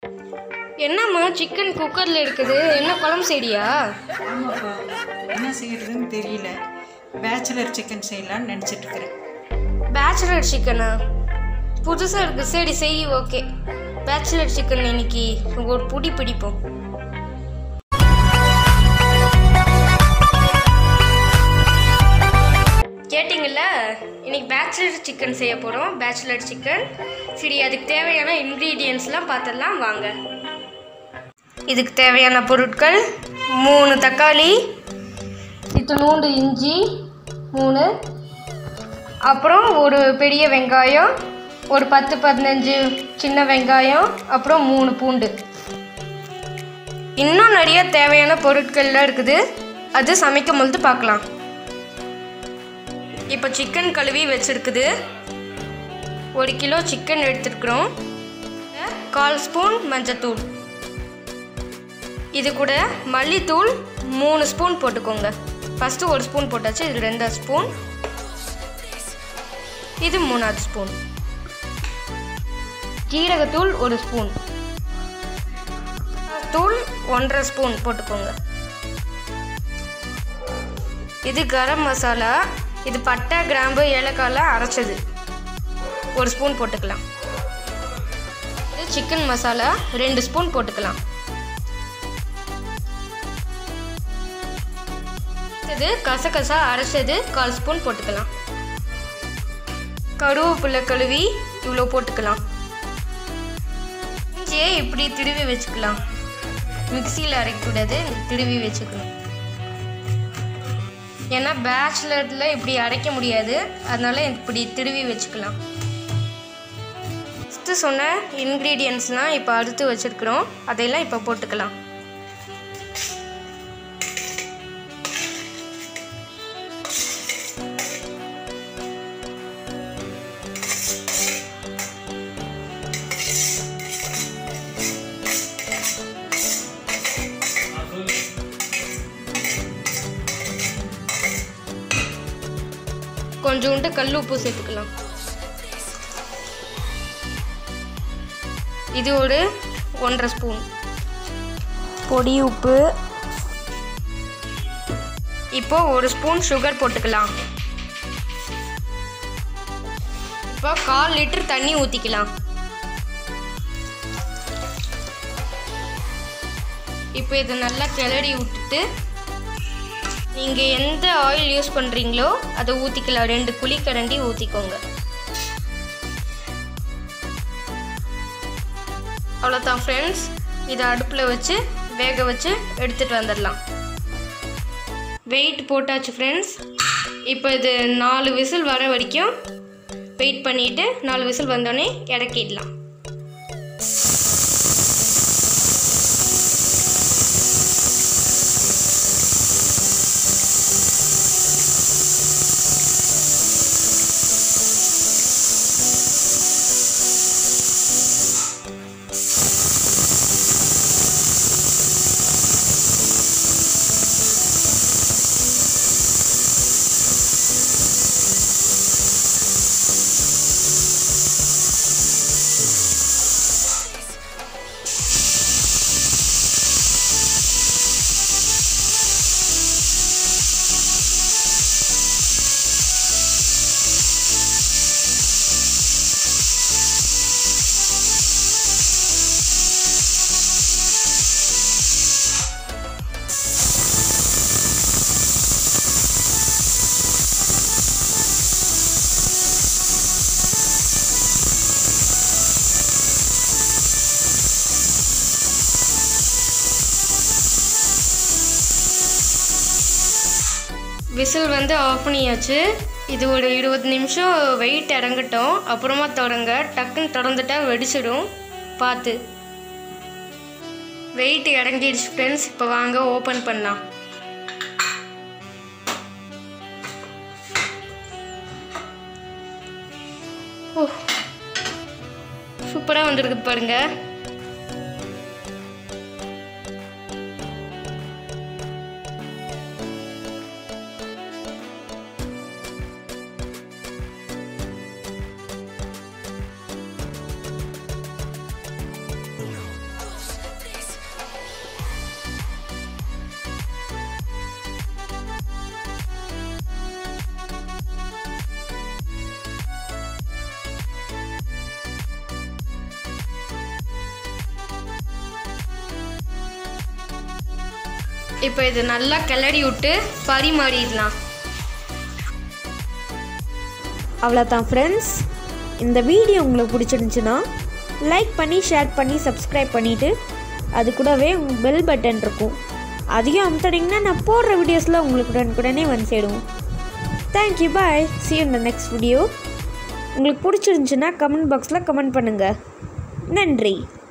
என்னம்மா சிக்கன் குக்கரில் இருக்குது என்ன குழம்பு செய்டியா ஆமாப்பா என்ன செய்யறதுன்னு தெரியல பேச்சுலர் சிக்கன் செய்யலாம்னு நினச்சிட்டு இருக்கிறேன் பேச்சுலர் சிக்கனா புதுசாக இருக்குது சரி செய் ஓகே பேச்சுலர் சிக்கன் இன்னைக்கு ஒரு புடி பிடிப்போம் கேட்டிங்கல்ல இன்னைக்கு பேச்சுலர் சிக்கன் செய்ய போகிறோம் பேச்சுலர் சிக்கன் சரி அதுக்கு தேவையான இன்க்ரீடியன்ஸ்லாம் பார்த்துடலாம் வாங்க இதுக்கு தேவையான பொருட்கள் மூணு தக்காளி இத்தனூண்டு இஞ்சி மூணு அப்புறம் ஒரு பெரிய வெங்காயம் ஒரு பத்து பதினஞ்சு சின்ன வெங்காயம் அப்புறம் மூணு பூண்டு இன்னும் நிறைய தேவையான பொருட்கள்லாம் இருக்குது அது சமைக்கும் பொழுது பார்க்கலாம் இப்போ சிக்கன் கழுவி வச்சிருக்குது ஒரு கிலோ சிக்கன் எடுத்துருக்குறோம் கால் ஸ்பூன் மஞ்சத்தூள் இது கூட மல்லித்தூள் மூணு ஸ்பூன் போட்டுக்கோங்க ஃபஸ்ட்டு ஒரு ஸ்பூன் போட்டாச்சு இது ரெண்டாவது ஸ்பூன் இது மூணாவது ஸ்பூன் ஜீரகத்தூள் ஒரு ஸ்பூன் தூள் ஒன்றரை ஸ்பூன் போட்டுக்கோங்க இது கரம் மசாலா இது பட்டை கிராம்பு ஏலக்காய்லாம் அரைச்சது ஒரு ஸ்பூன் போட்டுக்கலாம் இது சிக்கன் மசாலா ரெண்டு ஸ்பூன் போட்டுக்கலாம் இது கசகசா அரைச்சது கால் ஸ்பூன் போட்டுக்கலாம் கருவேப்பிலை கழுவி இவ்வளோ போட்டுக்கலாம் இஞ்சியை இப்படி திருவி வச்சுக்கலாம் மிக்சியில் அரைக்கக்கூடாது திருவி வச்சுக்கணும் ஏன்னா பேச்சுலரில் இப்படி அரைக்க முடியாது அதனால இப்படி திருவி வச்சுக்கலாம் ஃபஸ்ட்டு சொன்ன இன்க்ரீடியன்ஸ்லாம் இப்போ அறுத்து வச்சுருக்குறோம் அதையெல்லாம் இப்போ போட்டுக்கலாம் கொஞ்சோண்டு கல் உப்பு சேர்த்துக்கலாம் இது ஒரு ஒன்றரை ஸ்பூன் பொடி உப்பு இப்போ ஒரு ஸ்பூன் சுகர் போட்டுக்கலாம் இப்போ கால் லிட்டர் தண்ணி ஊற்றிக்கலாம் இப்போ இதை நல்லா கிளறி விட்டுட்டு நீங்கள் எந்த ஆயில் யூஸ் பண்ணுறீங்களோ அதை ஊற்றிக்கலாம் ரெண்டு குழிக்கரண்டி ஊற்றிக்கோங்க அவ்வளோதான் ஃப்ரெண்ட்ஸ் இதை அடுப்பில் வச்சு வேக வச்சு எடுத்துகிட்டு வந்துடலாம் வெயிட் போட்டாச்சு ஃப்ரெண்ட்ஸ் இப்போ இது நாலு விசில் வர வரைக்கும் வெயிட் பண்ணிவிட்டு நாலு விசில் வந்தோடனே இறக்கிடலாம் விசில் வந்து ஆஃப் பண்ணியாச்சு இது ஒரு இருபது நிமிஷம் வெயிட் இறங்கட்டும் அப்புறமா தொடங்க டக்குன்னு திறந்துட்டா வெடிச்சிடும் பார்த்து வெயிட் இறங்கிடுச்சு ஃப்ரெண்ட்ஸ் இப்போ வாங்க ஓப்பன் பண்ணலாம் ஓ சூப்பராக வந்திருக்கு பாருங்க இப்போ இது நல்லா கிளறி விட்டு பரிமாறிடலாம் அவ்வளோதான் ஃப்ரெண்ட்ஸ் இந்த வீடியோ உங்களுக்கு பிடிச்சிருந்துச்சுன்னா லைக் பண்ணி ஷேர் பண்ணி சப்ஸ்கிரைப் பண்ணிவிட்டு அது கூடவே உங்கள் பெல் பட்டன் இருக்கும் அதையும் அமுத்தடிங்கன்னா நான் போடுற வீடியோஸில் உங்களுக்கு உடனுக்குடனே வந்து சேரும் thank you bye see you in the next video உங்களுக்கு பிடிச்சிருந்துச்சுன்னா கமெண்ட் பாக்ஸில் கமெண்ட் பண்ணுங்கள் நன்றி